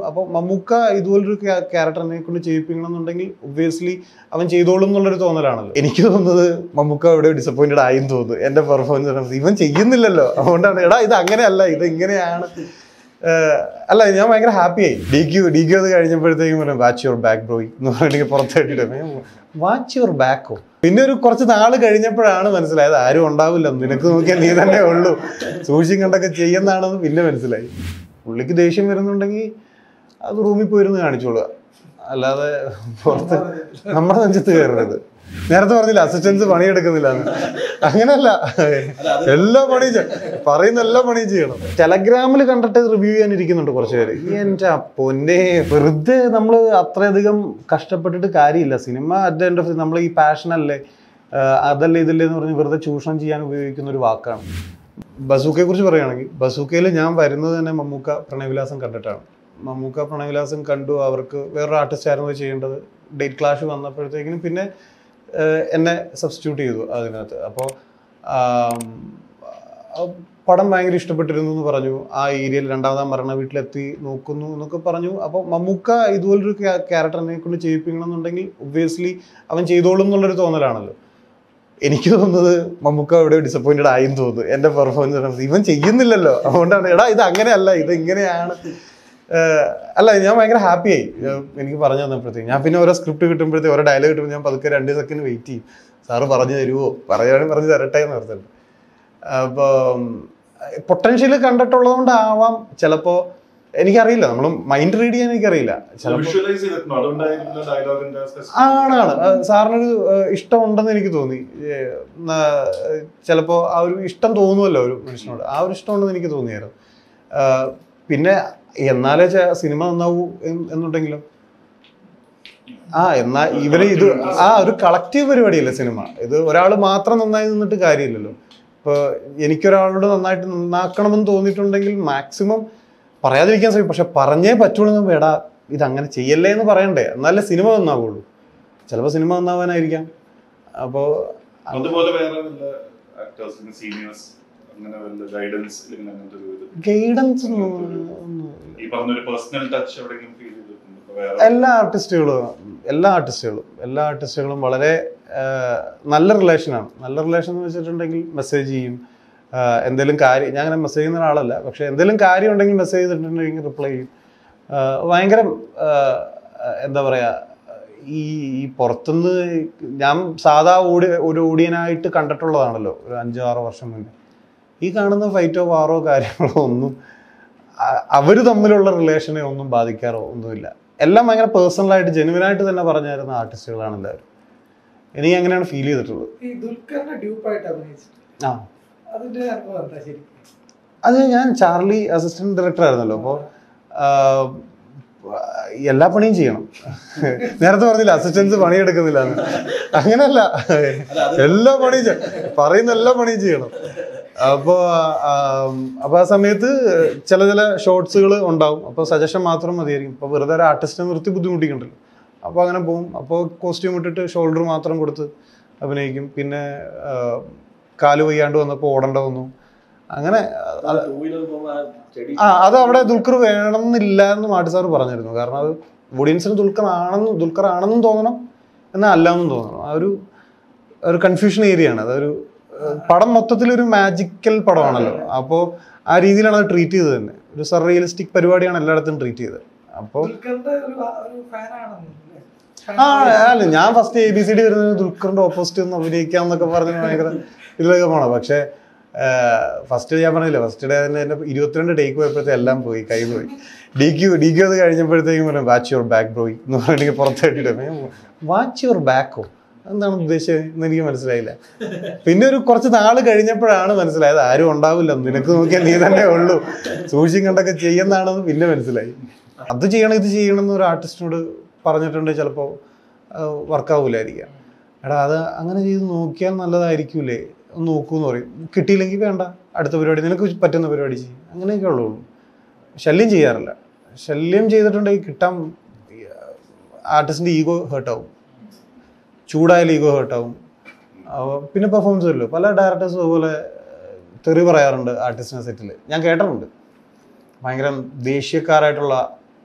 അപ്പോൾ മമ്മൂക്ക ഇതുപോലൊരു ക്യാരക്ടറിനെ കൊണ്ട് ചെയ്യിപ്പിക്കണം എന്നുണ്ടെങ്കിൽ ഒബ്വിയസ്ലി അവൻ ചെയ്തോളും എന്നുള്ളൊരു തോന്നലാണല്ലോ എനിക്ക് തോന്നുന്നത് മമ്മൂക്ക ഇവിടെ ഡിസപ്പോയിന്റഡ് ആയെന്ന് തോന്നുന്നു എന്റെ പെർഫോമൻസ് ഇവൻ ചെയ്യുന്നില്ലല്ലോ അതുകൊണ്ടാണ് എടാ ഇത് അങ്ങനെയല്ല ഇത് ഇങ്ങനെയാണ് ഏഹ് അല്ല ഞാൻ ഭയങ്കര ഹാപ്പിയായി ഡി ക്യു ഡി ക്യു അത് കഴിഞ്ഞപ്പോഴത്തേക്കും പറഞ്ഞു വാച്ച് യുവർ ബാക്ക് ബ്രോയി എന്ന് പറഞ്ഞിട്ട് പുറത്തേട്ടിട്ട് വാച്ച് യുവർ ബാക്കോ പിന്നെ ഒരു കുറച്ച് നാൾ കഴിഞ്ഞപ്പോഴാണ് മനസ്സിലായത് ആരും ഉണ്ടാവില്ല നിനക്ക് നോക്കിയാൽ നീ തന്നെ ഉള്ളൂ സൂക്ഷിച്ചും കണ്ടൊക്കെ ചെയ്യുന്നതാണെന്ന് പിന്നെ മനസ്സിലായി പുള്ളിക്ക് ദേഷ്യം വരുന്നുണ്ടെങ്കിൽ അത് റൂമിൽ പോയിരുന്ന് കാണിച്ചോളുക അല്ലാതെ പുറത്ത് നമ്മുടെ നെഞ്ചത്ത് കയറരുത് നേരത്തെ പറഞ്ഞില്ല അസിസ്റ്റൻസ് പണിയെടുക്കുന്നില്ല അങ്ങനല്ല എല്ലാ പണിയും ചെയ്യ- പറയുന്ന എല്ലാ പണിയും ചെയ്യണം ടെലഗ്രാമിൽ കണ്ടിട്ട് റിവ്യൂ ചെയ്യാൻ ഇരിക്കുന്നുണ്ട് കുറച്ച് പേര് എന്റെ പൊന്നെ വെറുതെ നമ്മൾ അത്രയധികം കഷ്ടപ്പെട്ടിട്ട് കാര്യമില്ല സിനിമ അറ്റ് എൻഡ് ഓഫ് നമ്മൾ ഈ പാഷനല്ലേ അതല്ലേ ഇതില്ലേ എന്ന് പറഞ്ഞ് വെറുതെ ചൂഷണം ചെയ്യാൻ ഉപയോഗിക്കുന്ന ഒരു വാക്കാണ് ബസൂക്കയെ കുറിച്ച് പറയുകയാണെങ്കിൽ ബസൂക്കയിൽ ഞാൻ വരുന്നത് തന്നെ മമ്മൂക്ക പ്രണയവിലാസം കണ്ടിട്ടാണ് മമ്മൂക്ക പ്രണയവിലാസം കണ്ടു അവർക്ക് വേറൊരു ആർട്ടിസ്റ്റ് ആയിരുന്നു ഇത് ചെയ്യേണ്ടത് ഡേറ്റ് ക്ലാഷ് വന്നപ്പോഴത്തേക്കിനും പിന്നെ ഏഹ്, എന്നെ സബ്സ്റ്റിറ്റ്യൂട്ട് ചെയ്തു അതിനകത്ത് അപ്പോൾ പടം ഭയങ്കര ഇഷ്ടപ്പെട്ടിരുന്നു എന്ന് പറഞ്ഞു ആ ഏരിയയിൽ രണ്ടാമതാം മരണ വീട്ടിലെത്തി നോക്കുന്നു എന്നൊക്കെ പറഞ്ഞു അപ്പോൾ മമ്മൂക്ക ഇതുപോലൊരു ക്യാരക്ടറിനെ കൊണ്ട് ചെയ്യിപ്പിക്കണം എന്നുണ്ടെങ്കിൽ ഒബ്വിയസ്ലി അവൻ ചെയ്തോളും എന്നുള്ളൊരു തോന്നലാണല്ലോ എനിക്ക് തോന്നുന്നത് മമ്മൂക്ക ഇവിടെ ഡിസപ്പോയിന്റഡ് ആയെന്ന് തോന്നുന്നു എന്റെ പെർഫോമൻസ് ഇവൻ ചെയ്യുന്നില്ലല്ലോ അതുകൊണ്ടാണ് എടാ ഇത് അങ്ങനെയല്ല ഇത് ഇങ്ങനെയാണ് ഏഹ് അല്ല ഞാൻ ഭയങ്കര ഹാപ്പിയായി എനിക്ക് പറഞ്ഞു തന്നപ്പോഴത്തേക്ക് ഞാൻ പിന്നെ ഓരോ സ്ക്രിപ്റ്റ് കിട്ടുമ്പോഴത്തേക്ക് ഓരോ ഡയലോഗ് കിട്ടുമ്പോൾ ഞാൻ പതുക്കെ രണ്ട് സെക്കൻഡ് വെയിറ്റ് ചെയ്യും സാറ് പറഞ്ഞു തരുമോ പറയുകയാണെങ്കിൽ പറഞ്ഞു തരട്ടെ എന്ന് പറഞ്ഞിട്ടുണ്ട് അപ്പോൾ പൊട്ടൻഷ്യൽ കണ്ടിട്ടുള്ളത് കൊണ്ടാവാം ചിലപ്പോൾ എനിക്കറിയില്ല നമ്മൾ മൈൻഡ് റീഡ് ചെയ്യാൻ എനിക്കറിയില്ല ചിലപ്പോൾ വിഷ്വലൈസ് ചെയ്തിട്ടുണ്ടോ അതുകൊണ്ടായിരുന്നു ഡയലോഗിന്റെ ആണാണ് അത് സാറിനൊരു ഏഹ്, ഇഷ്ടമുണ്ടെന്ന് എനിക്ക് തോന്നി ഏഹ്, ന- ചിലപ്പോ ആ ഒരു ഇഷ്ടം തോന്നുമല്ലോ ഒരു മനുഷ്യനോട് ആ ഒരു ഇഷ്ടം ഉണ്ടെന്ന് എനിക്ക് തോന്നിയായിരുന്നു ആഹ്, പിന്നെ എന്നാലേ ചെ- സിനിമ നന്നാവൂ എന്ന് എന്നുണ്ടെങ്കിലും ആ എന്നാ ഇവര് ഇത് ആ ഒരു കളക്റ്റീവ് പരിപാടിയല്ലേ സിനിമ ഇത് ഒരാൾ മാത്രം നന്നായി നിന്നിട്ട് കാര്യമില്ലല്ലോ ഇപ്പൊ എനിക്കൊരാളോട് നന്നായിട്ട് നന്നാക്കണമെന്ന് തോന്നിയിട്ടുണ്ടെങ്കിൽ മാക്സിമം പറയാതിരിക്കാൻ ശ്രമിക്കും പക്ഷെ പറഞ്ഞേ പറ്റുള്ളൂ എന്ന് വേടാ ഇത് അങ്ങനെ ചെയ്യല്ലേ എന്ന് പറയണ്ടേ എന്നാലേ സിനിമ നന്നാവുള്ളൂ ചിലപ്പോൾ സിനിമ നന്നാവാനായിരിക്കാം അപ്പോൾ അതുപോലെ വേറെ വല്ല ആക്ടേഴ്സിന് സീനിയേഴ്സ് അങ്ങനെ വല്ല ഗൈഡൻസ് അല്ലെങ്കിൽ അങ്ങനത്തെ ഒരു ഇത് ഗൈഡൻസ് ഈ പറഞ്ഞൊരു പേഴ്സണൽ ടച്ച് എവിടെയെങ്കിലും ഫീൽ ചെയ്തിട്ടുണ്ടോ ഇപ്പൊ വേറെ എല്ലാ ആർട്ടിസ്റ്റുകളും എല്ലാ ആർട്ടിസ്റ്റുകളും എല്ലാ ആർട്ടിസ്റ്റുകളും വളരെ ആ, നല്ല റിലേഷനാണ് നല്ല റിലേഷൻ എന്ന് വെച്ചിട്ടുണ്ടെങ്കിൽ മെസ്സേജ് ചെയ്യും ആ, എന്തെങ്കിലും കാര്യം ഞാൻ അങ്ങനെ മെസ്സേജ് ചെയ്യുന്ന ഒരാളല്ല പക്ഷെ എന്തെങ്കിലും കാര്യം ഉണ്ടെങ്കിൽ മെസ്സേജ് ചെയ്തിട്ടുണ്ടെങ്കിൽ റിപ്ലൈ ചെയ്യും ആ, ഭയങ്കര ആ, എന്താ പറയാ ഈ ഈ പുറത്തുനിന്ന് ഞാൻ സാധാ ഓടി ഒരു ഓടിയനായിട്ട് കണ്ടിട്ടുള്ളതാണല്ലോ ഒരു അഞ്ചോ ആറോ വർഷം മുന്നേ ഈ കാണുന്ന ഫൈറ്റോ വാറോ കാര്യങ്ങളോ ഒന്നും അ- അവര് തമ്മിലുള്ള റിലേഷനെ ഒന്നും ബാധിക്കാറോ ഒന്നുമില്ല എല്ലാം ഭയങ്കര പേഴ്സണലായിട്ട് ജെനുവിനായിട്ട് തന്നെ പറഞ്ഞു തരുന്ന ആർട്ടിസ്റ്റുകളാണ് എല്ലാവരും എനിക്ക് അങ്ങനെയാണ് ഫീൽ ചെയ്തിട്ടുള്ളത് ഈ ദുൽഖറിനെ ഡ്യൂപ്പായിട്ട് അഭിനയിച്ചിട്ട് ആ അതിന്റെ അനുഭവം എന്താ ശരിക്കും അത് ഞാൻ ചാർലി അസിസ്റ്റന്റ് ഡയറക്ടർ ആയിരുന്നല്ലോ അപ്പോൾ എല്ലാ പണിയും ചെയ്യണം നേരത്തെ പറഞ്ഞില്ല അസിസ്റ്റൻസ് പണിയെടുക്കുന്നില്ല എന്ന്. അങ്ങനെയല്ല എല്ലാ പണിയും ചെയ്യണം പറയുന്ന എല്ലാ പണിയും ചെയ്യണം അപ്പോൾ അപ്പോൾ ആ സമയത്ത് ചില ചില ഷോർട്സുകൾ ഉണ്ടാവും അപ്പോൾ സജഷൻ മാത്രം മതിയായിരിക്കും അപ്പോൾ വെറുതെ ഒരു ആർട്ടിസ്റ്റിനെ നിർത്തി ബുദ്ധിമുട്ടിക്കണ്ടല്ലോ അപ്പോൾ അങ്ങനെ പോകും അപ്പോൾ കോസ്റ്റ്യൂം ഇട്ടിട്ട് ഷോൾഡർ മാത്രം കൊടുത്ത് അഭിനയിക്കും പിന്നെ ആ, കാല് വയ്യാണ്ട് വന്നപ്പോൾ ഓടേണ്ട വന്നു അങ്ങനെ ടൂ വീലർ പോകുമ്പോൾ ആ ചെടി ആ അത് അവിടെ ദുൽഖർ വേണമെന്നില്ല എന്ന് മാട്ടി സാർ പറഞ്ഞിരുന്നു കാരണം അത് ഓഡിയൻസിന് ദുൽഖർ ആണെന്നും ദുൽഖർ ആണെന്നും തോന്നണം എന്നാൽ അല്ല എന്നും തോന്നണം ആ ഒരു ഒരു കൺഫ്യൂഷൻ ഏരിയ ആണ് അതൊരു ഏഹ്, പടം മൊത്തത്തിൽ ഒരു മാജിക്കൽ പടമാണല്ലോ അപ്പോൾ ആ രീതിയിലാണ് അത് ട്രീറ്റ് ചെയ്തത് തന്നെ ഒരു സർ റിയലിസ്റ്റിക് പരിപാടിയാണ് എല്ലായിടത്തും ട്രീറ്റ് ചെയ്തത് അപ്പോൾ ദുൽഖറിന്റെ ഒരു ഒരു ഫാനാണെന്ന് ആ അല്ല ഞാൻ first A B C D വരുന്നത് ദുൽഖറിന്റെ ഓപ്പോസിറ്റ് ഒന്ന് അഭിനയിക്കാം എന്നൊക്കെ പറഞ്ഞ് ഭയങ്കര ഇതിലൊക്കെ പോണം പക്ഷെ ഫസ്റ്റ് ഞാൻ പറഞ്ഞില്ല ഫസ്റ്റ് ഡേ തന്നെ എന്റെ ഇരുപത്തിരണ്ട് ടേക്ക് പോയപ്പോഴത്തെ എല്ലാം പോയി കൈ പോയി ഡി ക്യു ഡി ക്യു അത് കഴിഞ്ഞപ്പോഴത്തേക്കും പറഞ്ഞു വാച്ച് യുവർ ബാക്ക് ബ്രോയി എന്ന് പറഞ്ഞിട്ട് പുറത്തേട്ടിട്ട് വാച്ച് യുവർ ബാക്കോ എന്താണ് ഉദ്ദേശിച്ചത് എന്ന് എനിക്ക് മനസ്സിലായില്ല പിന്നെ ഒരു കുറച്ച് നാള് കഴിഞ്ഞപ്പോഴാണ് മനസ്സിലായത് ആരും ഉണ്ടാവില്ല നിനക്ക് നോക്കിയാൽ നീ തന്നെ ഉള്ളൂ സൂക്ഷിച്ചും കണ്ടൊക്കെ ചെയ്യുന്നതാണെന്ന് പിന്നെ മനസ്സിലായി അത് ചെയ്യണം ഇത് ചെയ്യണം എന്ന് ഒരു ആർട്ടിസ്റ്റിനോട് പറഞ്ഞിട്ടുണ്ട് ചിലപ്പോൾ വർക്കാവൂലായിരിക്കാം എടാ അത് അങ്ങനെ ചെയ്ത് നോക്കിയാൽ നല്ലതായിരിക്കൂലേ ഒന്ന് നോക്കൂ എന്ന് പറയും കിട്ടിയില്ലെങ്കിൽ വേണ്ട അടുത്ത പരിപാടി നിനക്ക് പറ്റുന്ന പരിപാടി ചെയ്യും അങ്ങനെയൊക്കെ ഉള്ളൂ ശല്യം ചെയ്യാറില്ല ശല്യം ചെയ്തിട്ടുണ്ടെങ്കിൽ കിട്ടാൻ ആർട്ടിസ്റ്റിൻ്റെ ഈഗോ ഹേർട്ടാവും ചൂടായാലും ഈഗോ ഹേർട്ടാവും പിന്നെ പെർഫോമൻസ് വരില്ലോ പല ഡയറക്ടേഴ്സും അതുപോലെ തെറി പറയാറുണ്ട് ആർട്ടിസ്റ്റിനെ സെറ്റിൽ ഞാൻ കേട്ടിട്ടുണ്ട് ഭയങ്കര ദേഷ്യക്കാരായിട്ടുള്ള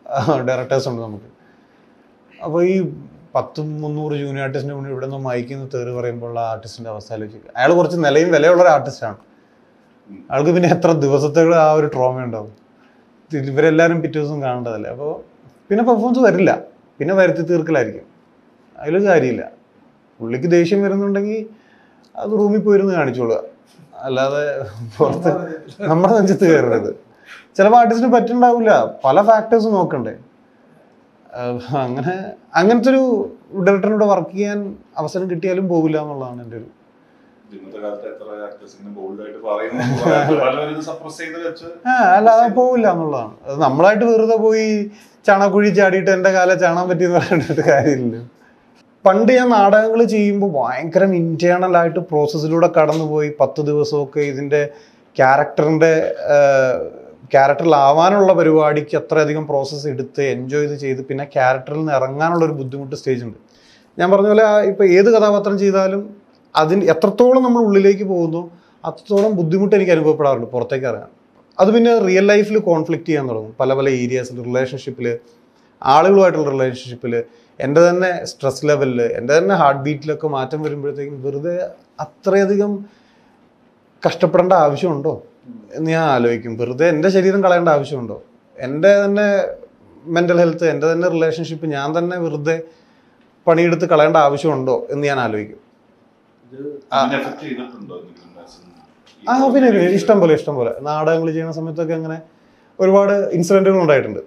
ഡയറക്ടേഴ്സ് ഉണ്ട് നമുക്ക് അപ്പോൾ ഈ പത്തും മുന്നൂറ് ജൂനിയർ ആർട്ടിസ്റ്റിന്റെ മുന്നിൽ ഇവിടെ നിന്ന് മയക്കുന്ന തേറ് പറയുമ്പോൾ ഉള്ള ആർട്ടിസ്റ്റിന്റെ അവസ്ഥ ആലോചിക്കുക അയാൾ കുറച്ച് നിലയും വിലയുള്ള ഒരു ആർട്ടിസ്റ്റാണ് അയാൾക്ക് പിന്നെ എത്ര ദിവസത്തേക്ക് ആ ഒരു ട്രോമ ഉണ്ടാവും ഇത് ഇവരെല്ലാവരും പിറ്റേ ദിവസം കാണേണ്ടതല്ലേ അപ്പോൾ പിന്നെ പെർഫോമൻസ് വരില്ല പിന്നെ വരുത്തി തീർക്കലായിരിക്കും അതിൽ കാര്യമില്ല പുള്ളിക്ക് ദേഷ്യം വരുന്നുണ്ടെങ്കിൽ അത് റൂമിൽ പോയിരുന്ന് കാണിച്ചോളുക അല്ലാതെ പുറത്ത് നമ്മുടെ നെഞ്ചത്ത് കയറരുത് ചിലപ്പോൾ ആർട്ടിസ്റ്റിന് പറ്റുണ്ടാവില്ല പല ഫാക്ടേഴ്സ് നോക്കണ്ടേ ആഹ് അങ്ങനെ അങ്ങനത്തെ ഒരു ഡയറക്ടറിനോട് വർക്ക് ചെയ്യാൻ അവസരം കിട്ടിയാലും പോകില്ല എന്നുള്ളതാണ് എൻ്റെ ഒരു ഇന്നത്തെ കാലത്ത് എത്ര ആക്ടേഴ്സ് ഇങ്ങനെ ബോൾഡ് ആയിട്ട് പറയുന്നു പലരും സപ്രസ് ചെയ്ത് വെച്ച് ആ അല്ല അത് പോവില്ല എന്നുള്ളതാണ് അത് നമ്മളായിട്ട് വെറുതെ പോയി ചാണകുഴി ചാടിയിട്ട് എൻ്റെ കാലം ചാണാൻ പറ്റിയെന്ന് പറഞ്ഞിട്ട് കാര്യമില്ല പണ്ട് ഞാൻ നാടകങ്ങൾ ചെയ്യുമ്പോൾ ഭയങ്കര ഇന്റേണൽ ആയിട്ട് പ്രോസസ്സിലൂടെ കടന്നുപോയി പത്ത് ദിവസമൊക്കെ ഇതിൻ്റെ ക്യാരക്ടറിൻ്റെ ക്യാരക്ടറിലാവാനുള്ള പരിപാടിക്ക് അത്രയധികം പ്രോസസ്സ് എടുത്ത് എൻജോയ് ചെയ്ത് ചെയ്ത് പിന്നെ ക്യാരക്ടറിൽ നിന്ന് ഇറങ്ങാനുള്ള ഒരു ബുദ്ധിമുട്ട് സ്റ്റേജ് ഉണ്ട് ഞാൻ പറഞ്ഞ പോലെ ഇപ്പോൾ ഏത് കഥാപാത്രം ചെയ്താലും അതിന് എത്രത്തോളം നമ്മൾ ഉള്ളിലേക്ക് പോകുന്നു അത്രത്തോളം ബുദ്ധിമുട്ട് എനിക്ക് അനുഭവപ്പെടാറുണ്ട് പുറത്തേക്ക് ഇറങ്ങാൻ അത് പിന്നെ റിയൽ ലൈഫിൽ കോൺഫ്ലിക്റ്റ് ചെയ്യാൻ തുടങ്ങും പല പല ഏരിയാസിൽ റിലേഷൻഷിപ്പിൽ ആളുകളുമായിട്ടുള്ള റിലേഷൻഷിപ്പിൽ എൻ്റെ തന്നെ സ്ട്രെസ് ലെവലിൽ എൻ്റെ തന്നെ ഹാർട്ട് ബീറ്റിലൊക്കെ മാറ്റം വരുമ്പോഴത്തേക്കും വെറുതെ അത്രയധികം കഷ്ടപ്പെടേണ്ട ആവശ്യമുണ്ടോ എന്ന് ഞാൻ ആലോചിക്കും വെറുതെ എൻ്റെ ശരീരം കളയേണ്ട ആവശ്യമുണ്ടോ എൻ്റെ തന്നെ മെൻ്റൽ ഹെൽത്ത് എൻ്റെ തന്നെ റിലേഷൻഷിപ്പ് ഞാൻ തന്നെ വെറുതെ പണിയെടുത്ത് കളയേണ്ട ആവശ്യമുണ്ടോ എന്ന് ഞാൻ ആലോചിക്കും ഇത് അതിനെ എഫക്ട് ചെയ്തിട്ടുണ്ടോ എന്തെങ്കിലും as in ഈ ആ പിന്നെ പിന്നെ ഇഷ്ടം പോലെ ഇഷ്ടം പോലെ നാടകങ്ങൾ ചെയ്യുന്ന സമയത്തൊക്കെ അങ്ങനെ ഒരുപാട് ഇൻസിഡൻറ്റുകൾ ഉണ്ടായിട്ടുണ്ട്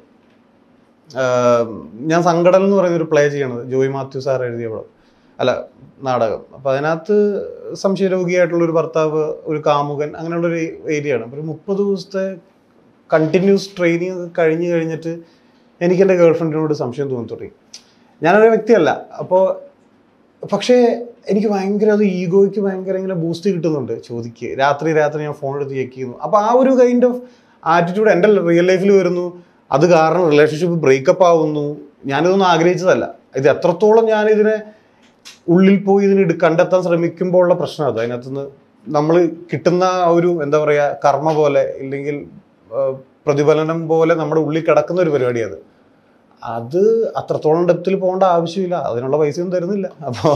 ആഹ് ഞാൻ സങ്കടൽ എന്ന് പറയുന്ന ഒരു പ്ലേ ചെയ്യണത് ജോയ് മാത്യു സാർ എഴുതിയ പടം അല്ല നാടകം അപ്പം അതിനകത്ത് സംശയരോഗിയായിട്ടുള്ള ഒരു ഭർത്താവ് ഒരു കാമുകൻ അങ്ങനെയുള്ളൊരു ഏരിയയാണ് അപ്പോൾ ഒരു മുപ്പത് ദിവസത്തെ കണ്ടിന്യൂസ് ട്രെയിനിങ് കഴിഞ്ഞ് കഴിഞ്ഞിട്ട് എനിക്ക് എൻ്റെ ഗേൾ ഫ്രണ്ടിനോട് സംശയം തോന്നി തുടങ്ങി ഞാനൊരു വ്യക്തിയല്ല അപ്പോൾ പക്ഷേ എനിക്ക് ഭയങ്കര അത് ഈഗോയ്ക്ക് ഭയങ്കര ഇങ്ങനെ ബൂസ്റ്റ് കിട്ടുന്നുണ്ട് ചോദിക്ക് രാത്രി രാത്രി ഞാൻ ഫോൺ എടുത്ത് ചെക്ക് ചെയ്യുന്നു അപ്പോൾ ആ ഒരു കൈൻഡ് ഓഫ് ആറ്റിറ്റ്യൂഡ് എൻ്റെ റിയൽ ലൈഫിൽ വരുന്നു അത് കാരണം റിലേഷൻഷിപ്പ് ബ്രേക്കപ്പ് ആവുന്നു ഞാനിതൊന്നും ആഗ്രഹിച്ചതല്ല ഇത് എത്രത്തോളം ഞാനിതിനെ ഉള്ളിൽ പോയി ഇതിന് ഇട് കണ്ടെത്താൻ ശ്രമിക്കുമ്പോൾ ഉള്ള പ്രശ്നം അത് അതിനകത്തുനിന്ന് നമ്മൾ കിട്ടുന്ന ആ ഒരു എന്താ പറയുക കർമ്മ പോലെ ഇല്ലെങ്കിൽ ആ, പ്രതിഫലനം പോലെ നമ്മുടെ ഉള്ളിൽ കിടക്കുന്ന ഒരു പരിപാടിയാണ് അത് അത്രത്തോളം ഡെപ്തിൽ പോകേണ്ട ആവശ്യമില്ല അതിനുള്ള പൈസയൊന്നും തരുന്നില്ല അപ്പോൾ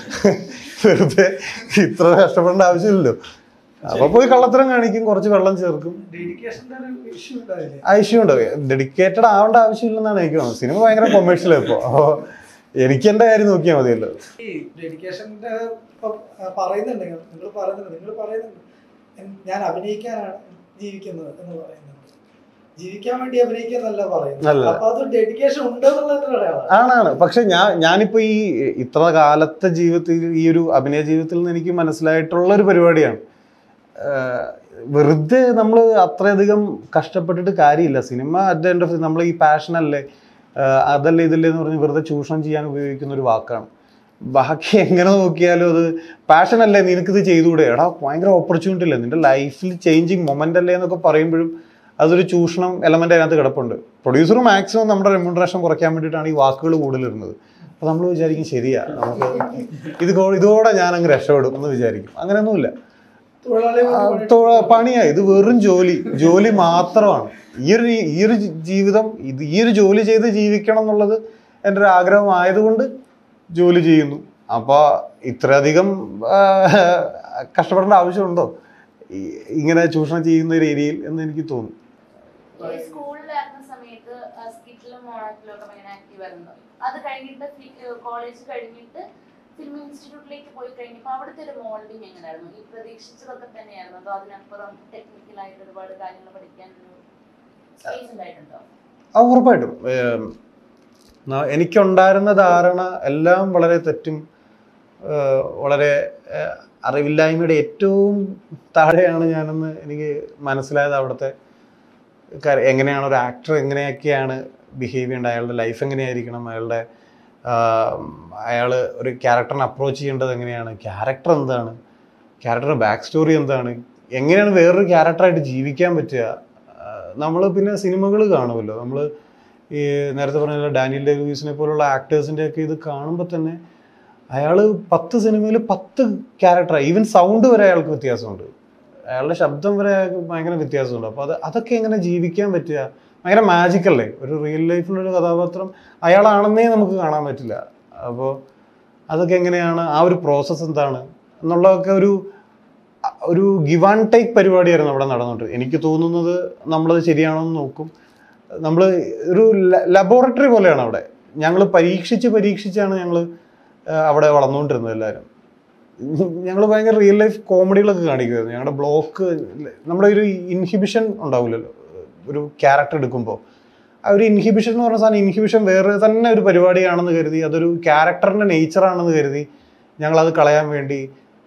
വെറുതെ ഇത്ര കഷ്ടപ്പെടേണ്ട ആവശ്യമില്ലല്ലോ അപ്പൊ പോയി കള്ളത്തരം കാണിക്കും കുറച്ച് വെള്ളം ചേർക്കും ഡെഡിക്കേഷന്റെ ഒരു ഇഷ്യൂ ഉണ്ടാവില്ലേ ആവശ്യമുണ്ട് ഡെഡിക്കേറ്റഡ് ആവേണ്ട ആവശ്യമില്ലെന്നാണ് എനിക്ക് തോന്നുന്നത് സിനിമ ഭയങ്കര കൊമേഴ്ഷ്യൽ ഇപ്പോൾ അപ്പോൾ എനിക്ക് എൻ്റെ കാര്യം നോക്കിയാൽ മതിയല്ലോ ഈ ഡെഡിക്കേഷന്റെ ഇപ്പൊ പറയുന്നുണ്ട് നിങ്ങൾ പറയുന്നുണ്ട് നിങ്ങൾ പറയുന്നുണ്ട് എൻ- ഞാൻ അഭിനയിക്കാനാണ് ജീവിക്കുന്നത് എന്ന് പറയുന്നുണ്ട് ജീവിക്കാൻ വേണ്ടി അഭിനയിക്കുന്നല്ല പറയുന്നത് അല്ല. അപ്പൊ അത് ഡെഡിക്കേഷൻ ഉണ്ടെന്നുള്ളതിന്റെ അടയാളമാണ് ആണാണ് പക്ഷെ ഞാൻ ഞാനിപ്പോ ഈ ഇത്ര കാലത്തെ ജീവിതത്തിൽ ഈ ഒരു അഭിനയ ജീവിതത്തിൽ നിന്ന് എനിക്ക് മനസ്സിലായിട്ടുള്ള ഒരു പരിപാടിയാണ് ആഹ് വെറുതെ നമ്മൾ അത്രയധികം കഷ്ടപ്പെട്ടിട്ട് കാര്യമില്ല സിനിമ അറ്റ് എൻഡ് ഓഫ് നമ്മൾ ഈ പാഷനല്ലേ ആഹ് അതല്ലേ ഇതില്ലേ എന്ന് പറഞ്ഞ് വെറുതെ ചൂഷണം ചെയ്യാൻ ഉപയോഗിക്കുന്ന ഒരു വാക്കാണ് ബാക്കി എങ്ങനെ നോക്കിയാലും അത് പാഷൻ അല്ലേ നിനക്കിത് ചെയ്തുകൂടെ എടാ ഭയങ്കര ഓപ്പർച്യൂണിറ്റി അല്ലേ നിന്റെ ലൈഫിൽ ചേഞ്ചിങ് മൊമെന്റ് അല്ലേ എന്നൊക്കെ പറയുമ്പോഴും അതൊരു ചൂഷണം എലമെന്റ് അതിനകത്ത് കിടപ്പുണ്ട് പ്രൊഡ്യൂസർ മാക്സിമം നമ്മുടെ റെമ്യൂണറേഷൻ കുറയ്ക്കാൻ വേണ്ടിയിട്ടാണ് ഈ വാക്കുകൾ കൂടുതലിരുന്നത് അപ്പോൾ നമ്മൾ വിചാരിക്കും ശരിയാ നമുക്ക് ഇത് കോ- ഇതോടെ ഞാൻ അങ്ങ് രക്ഷപ്പെടും എന്ന് വിചാരിക്കും അങ്ങനെയൊന്നുമില്ല ആ, തൊ- പണിയാ ഇത് വെറും ജോലി ജോലി മാത്രമാണ് ഈ ഒരു ഈ ഒരു ജീവിതം ഇത് ഈ ഒരു ജോലി ചെയ്ത് ജീവിക്കണം എന്നുള്ളത് എൻ്റെ ഒരു ആഗ്രഹം ആയതുകൊണ്ട് ജോലി ചെയ്യുന്നു അപ്പൊ ഇത്രയധികം ആ, കഷ്ടപ്പെടേണ്ട ആവശ്യമുണ്ടോ ഈ- ഇങ്ങനെ ചൂഷണം ചെയ്യുന്ന ഒരു ഏരിയയിൽ എന്ന് എനിക്ക് തോന്നുന്നു ഈ സ്കൂളിലായിരുന്ന സമയത്ത് സ്കിറ്റിലും മോണക്കിലും ഒക്കെ ഭയങ്കര ആക്റ്റീവ് ആയിരുന്നു അത് കഴിഞ്ഞിട്ട് കോളേജ് കഴിഞ്ഞിട്ട് ഫിലിം ഇൻസ്റ്റിറ്റ്യൂട്ടിലേക്ക് പോയി കഴിഞ്ഞപ്പോൾ അവിടുത്തെ ഒരു മോൾഡിങ് എങ്ങനെയായിരുന്നു ഈ പ്രതീക്ഷിച്ചതൊക്കെ തന്നെയായിരുന്നു അതോ അതിനപ്പുറം ടെക്നിക്കലായിട്ട് ഒരുപാട് കാര്യങ്ങൾ പഠിക്കാൻ ഒരു സ്പേസ് ഉണ്ടായിട്ടുണ്ടോ ആ ഉറപ്പായിട്ടും ഏം, ന- എനിക്കുണ്ടായിരുന്ന ധാരണ എല്ലാം വളരെ തെറ്റും ഏഹ്, വളരെ ഏഹ്, അറിവില്ലായ്മയുടെ ഏറ്റവും താഴെയാണ് ഞാനെന്ന് എനിക്ക് മനസ്സിലായത് അവിടുത്തെ കാര്യം എങ്ങനെയാണ് ഒരു ആക്ടർ എങ്ങനെയൊക്കെയാണ് ബിഹേവ് ചെയ്യേണ്ടത് അയാളുടെ ലൈഫ് എങ്ങനെയായിരിക്കണം അയാളുടെ അയാൾ ഒരു ക്യാരക്ടറിനെ അപ്രോച്ച് ചെയ്യേണ്ടത് എങ്ങനെയാണ് ക്യാരക്ടർ എന്താണ് ക്യാരക്ടറിന്റെ ബാക്ക് സ്റ്റോറി എന്താണ് എങ്ങനെയാണ് വേറൊരു ക്യാരക്ടറായിട്ട് ജീവിക്കാൻ പറ്റുക നമ്മൾ പിന്നെ സിനിമകൾ കാണുമല്ലോ നമ്മൾ ഈ നേരത്തെ പറഞ്ഞ ഡാനിയൽ ഡേ ലൂയിസിനെ പോലുള്ള ആക്ടേഴ്സിൻ്റെ ഒക്കെ ഇത് കാണുമ്പോൾ തന്നെ അയാൾ പത്ത് സിനിമയിൽ പത്ത് ക്യാരക്ടർ ഈവൻ സൗണ്ട് വരെ അയാൾക്ക് വ്യത്യാസമുണ്ട് അയാളുടെ ശബ്ദം വരെ അയാൾക്ക് ഭയങ്കര വ്യത്യാസമുണ്ട് അപ്പോൾ അത് അതൊക്കെ എങ്ങനെ ജീവിക്കാൻ പറ്റുക ഭയങ്കര മാജിക്കല്ലേ ഒരു റിയൽ ലൈഫിലൊരു കഥാപാത്രം അയാളാണെന്നേ നമുക്ക് കാണാൻ പറ്റില്ല അപ്പോൾ അതൊക്കെ എങ്ങനെയാണ് ആ ഒരു പ്രോസസ്സ് എന്താണ് എന്നുള്ളതൊക്കെ ഒരു ഒരു ഗിവ് ആൻഡ് ടേക്ക് പരിപാടിയായിരുന്നു അവിടെ നടന്നിട്ട് എനിക്ക് തോന്നുന്നത് നമ്മളത് ശരിയാണോ എന്ന് നോക്കും നമ്മൾ ഒരു ലബോറട്ടറി പോലെയാണ് അവിടെ ഞങ്ങൾ പരീക്ഷിച്ച് പരീക്ഷിച്ചാണ് ഞങ്ങൾ അവിടെ വളർന്നുകൊണ്ടിരുന്നത് എല്ലാവരും ഞങ്ങൾ ഭയങ്കര റിയൽ ലൈഫ് കോമഡികളൊക്കെ കാണിക്കുമായിരുന്നു ഞങ്ങളുടെ ബ്ലോക്ക് നമ്മുടെ ഒരു ഇൻഹിബിഷൻ ഉണ്ടാവില്ലല്ലോ ഒരു ക്യാരക്ടർ എടുക്കുമ്പോൾ ആ ഒരു ഇൻഹിബിഷൻ എന്ന് പറഞ്ഞ സാധനം ഇൻഹിബിഷൻ വേറെ തന്നെ ഒരു പരിപാടിയാണെന്ന് കരുതി അതൊരു ക്യാരക്ടറിൻ്റെ നേച്ചറാണെന്ന് കരുതി ഞങ്ങളത് കളയാൻ വേണ്ടി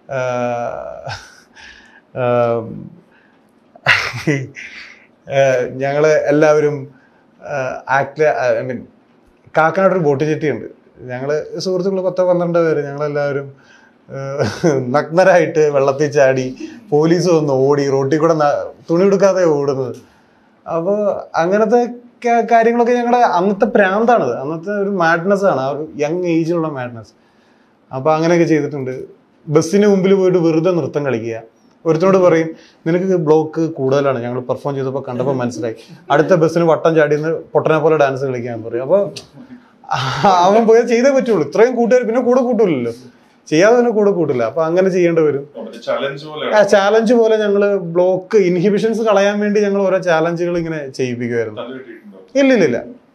ഞങ്ങൾ എല്ലാവരും ആക്ട് ഐ മീൻ കാക്കനാട് ഒരു ബോട്ട് ചെട്ടിയുണ്ട് ഞങ്ങൾ സുഹൃത്തുക്കൾ പത്തോ പന്ത്രണ്ട് പേര് ഞങ്ങളെല്ലാവരും ഏഹ്, നഗ്നരായിട്ട് വെള്ളത്തിൽ ചാടി പോലീസ് വന്ന് ഓടി റോട്ടിൽ കൂടെ ന- തുണി എടുക്കാതെ ഓടുന്നത് അപ്പോൾ അങ്ങനത്തെ ക- കാര്യങ്ങളൊക്കെ ഞങ്ങളുടെ അന്നത്തെ പ്രാന്താണത് അന്നത്തെ ഒരു മാഡ്നസ് ആണ് ആ ഒരു യങ് ഏജിലുള്ള മാഡ്നസ് അപ്പോൾ അങ്ങനെയൊക്കെ ചെയ്തിട്ടുണ്ട് ബസ്സിന് മുമ്പിൽ പോയിട്ട് വെറുതെ നൃത്തം കളിക്കുക ഒരുത്തനോട് പറയും നിനക്ക് ബ്ലോക്ക് കൂടുതലാണ് ഞങ്ങൾ പെർഫോം ചെയ്തപ്പോൾ കണ്ടപ്പോൾ മനസ്സിലായി അടുത്ത ബസ്സിന് വട്ടം ചാടിന്ന് പൊട്ടനെ പോലെ ഡാൻസ് കളിക്കാൻ പറയും അപ്പോൾ അവൻ പോയാൽ ചെയ്തേ പറ്റുള്ളൂ ഇത്രയും കൂട്ടുകാർ പിന്നെ കൂടെ കൂട്ടില്ലല്ലോ ചെയ്യാതെ തന്നെ കൂടെ കൂട്ടില്ല അപ്പൊ അങ്ങനെ ചെയ്യേണ്ടി വരും ചലഞ്ച് ആ പോലെയാണ് ചാലഞ്ച് പോലെ ഞങ്ങൾ ബ്ലോക്ക് ഇൻഹിബിഷൻസ് കളയാൻ വേണ്ടി ഞങ്ങൾ ഓരോ ചാലഞ്ചുകൾ ഇങ്ങനെ ചെയ്യിപ്പിക്കുമായിരുന്നു തല കിട്ടിയിട്ടുണ്ടോ ഇല്ല ഇല്ല ഇല്ല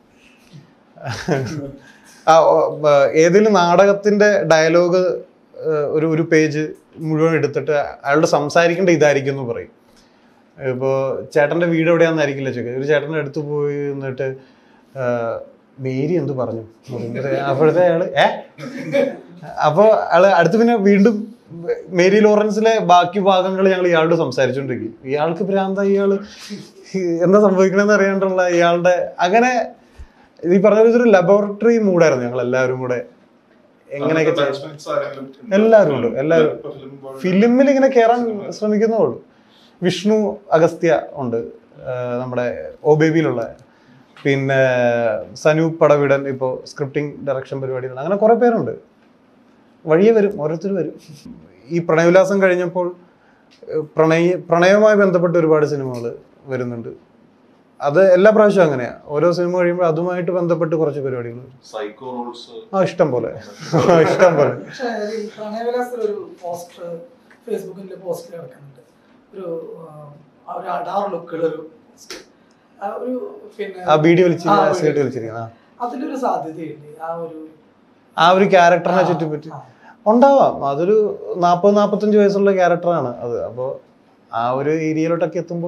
ആ, ഓ, ബ, ഏതെങ്കിലും നാടകത്തിന്റെ ഡയലോഗ് ഒരു ഒരു പേജ് മുഴുവൻ എടുത്തിട്ട് അയാളോട് സംസാരിക്കേണ്ട ഇതായിരിക്കും എന്ന് പറയും ഇപ്പോൾ ചേട്ടന്റെ വീട് എവിടെയാണെന്നായിരിക്കില്ല ചോദിക്കുക ഒരു ചേട്ടൻ്റെ അടുത്ത് പോയി നിന്നിട്ട് ആ, മേരി എന്ത് പറഞ്ഞു അപ്പോഴത്തെ അയാള് ഏ അപ്പോൾ അയാള് അടുത്ത് പിന്നെ വീണ്ടും മേരി ലോറൻസിലെ ബാക്കി ഭാഗങ്ങൾ ഞങ്ങൾ ഇയാളോട് സംസാരിച്ചുകൊണ്ടിരിക്കും ഇയാൾക്ക് ഭ്രാന്ത ഇയാള് എന്താ സംഭവിക്കണമെന്ന് അറിയാണ്ടുള്ള ഇയാളുടെ അങ്ങനെ ഈ പറഞ്ഞ പോലെ ഒരു ലബോറട്ടറി മൂഡായിരുന്നു ഞങ്ങൾ എല്ലാവരും കൂടെ എങ്ങനെയൊക്കെ ചെയ്യാം Batchmates ആരെങ്കിലും ഉണ്ടോ? എല്ലാവരും ഉണ്ട്, എല്ലാവരും. ഇപ്പൊ film പോലെ- ഫിലിമിൽ ഇങ്ങനെ കയറാൻ ശ്രമിക്കുന്നേ ഉള്ളൂ വിഷ്ണു അഗസ്ത്യ ഉണ്ട് ആ, നമ്മുടെ ഒ ബേബിയിലുള്ള പിന്നെ സനൂപ് പടവിടൻ ഇപ്പോൾ സ്ക്രിപ്റ്റിംഗ് ഡയറക്ഷൻ പരിപാടികൾ അങ്ങനെ കുറേ പേരുണ്ട് വഴിയെ വരും ഓരോരുത്തർ വരും ഈ പ്രണയവിലാസം കഴിഞ്ഞപ്പോൾ ഏഹ്, പ്രണയ പ്രണയവുമായി ബന്ധപ്പെട്ട് ഒരുപാട് സിനിമകൾ വരുന്നുണ്ട് അത് എല്ലാ പ്രാവശ്യവും അങ്ങനെയാണ് ഓരോ സിനിമ കഴിയുമ്പോൾ അതുമായിട്ട് ബന്ധപ്പെട്ട് കുറച്ച് പരിപാടികൾ വരും സൈക്കോ റോൾസ് ആ ഇഷ്ടം പോലെ ആ, ഇഷ്ടം പോലെ പക്ഷേ ഈ പ്രണയവിലാസത്തിൽ ഒരു പോസ്റ്റർ ഫേസ്ബുക്കിൽ പോസ്റ്റ് കിടക്കുന്നുണ്ട് ഒരു ആ, ഒരു അടാർ ലുക്കുള്ള ഒരു post. ആ ഒരു പിന്നെ ആ ബീഡി വലിച്ച് ആ, സീറ്റ് വലിച്ചിരിക്കുന്ന ആ. അതിലൊരു സാധ്യതയുണ്ട് ആ ഒരു ആ ഒരു ക്യാരക്ടറിനെ ആ, ചുറ്റിപ്പറ്റി ആ. ഉണ്ടാവാം അതൊരു നാൽപ്പത് നാൽപ്പത്തഞ്ച് വയസ്സുള്ള ക്യാരക്ടറാണ് അത് അപ്പോൾ ആ ഒരു ഏരിയയിലോട്ടൊക്കെ എത്തുമ്പോൾ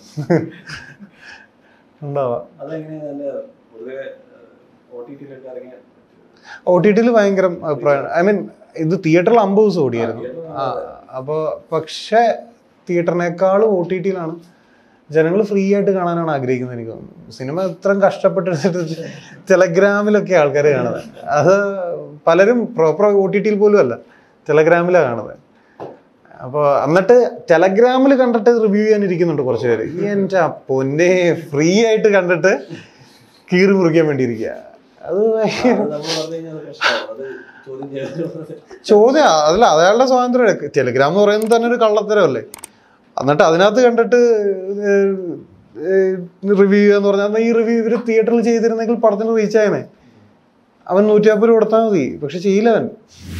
ഉണ്ടാവാം അതെങ്ങനെയാ നല്ല പൊതുവെ ഒ ടി ടിയിലൊക്കെ ഇറങ്ങിയ ഒ ടി ടിയിൽ ഭയങ്കര അഭിപ്രായം ഐ മീൻ ഇത് തിയേറ്ററിൽ അമ്പത് ദിവസം ഓടിയായിരുന്നു ആ അപ്പോൾ പക്ഷേ തിയേറ്ററിനേക്കാളും ഒ ടി ടിയിലാണ് ജനങ്ങൾ ഫ്രീ ആയിട്ട് കാണാനാണ് ആഗ്രഹിക്കുന്നത് എനിക്ക് തോന്നുന്നു സിനിമ ഇത്രയും കഷ്ടപ്പെട്ടിട്ട് ടെലഗ്രാമിലൊക്കെ ആൾക്കാർ കാണുന്നത് അത് പലരും പ്രോപ്പർ ഒ ടി ടിയിൽ പോലും അല്ല ടെലഗ്രാമിലാണ് കാണുന്നത് അപ്പോൾ എന്നിട്ട് ടെലഗ്രാമിൽ കണ്ടിട്ട് റിവ്യൂ ചെയ്യാനിരിക്കുന്നുണ്ട് കുറച്ച് പേര് ഈ എൻ്റെ പൊന്നെ ഫ്രീ ആയിട്ട് കണ്ടിട്ട് കീറി മുറിക്കാൻ വേണ്ടി ഇരിക്കുക അത് ഭയങ്കര അത് നമ്മൾ പറഞ്ഞു കഴിഞ്ഞാൽ അത് കഷ്ടമാണ് അത് ചോദ്യം ചെയ്യാൻ ചോദ്യം അതല്ല അയാളുടെ സ്വാതന്ത്ര്യം ടെലിഗ്രാം എന്ന് പറയുന്നത് തന്നെ ഒരു കള്ളത്തരമല്ലേ എന്നിട്ട് അതിനകത്ത് കണ്ടിട്ട് റിവ്യൂ എന്ന് പറഞ്ഞാൽ ഈ റിവ്യൂ ഇവർ തിയേറ്ററിൽ ചെയ്തിരുന്നെങ്കിൽ പടത്തിന് റീച്ച് ആയനെ അവൻ നൂറ്റി അമ്പത് കൊടുത്താൽ മതി പക്ഷെ ചെയ്യില്ല അവൻ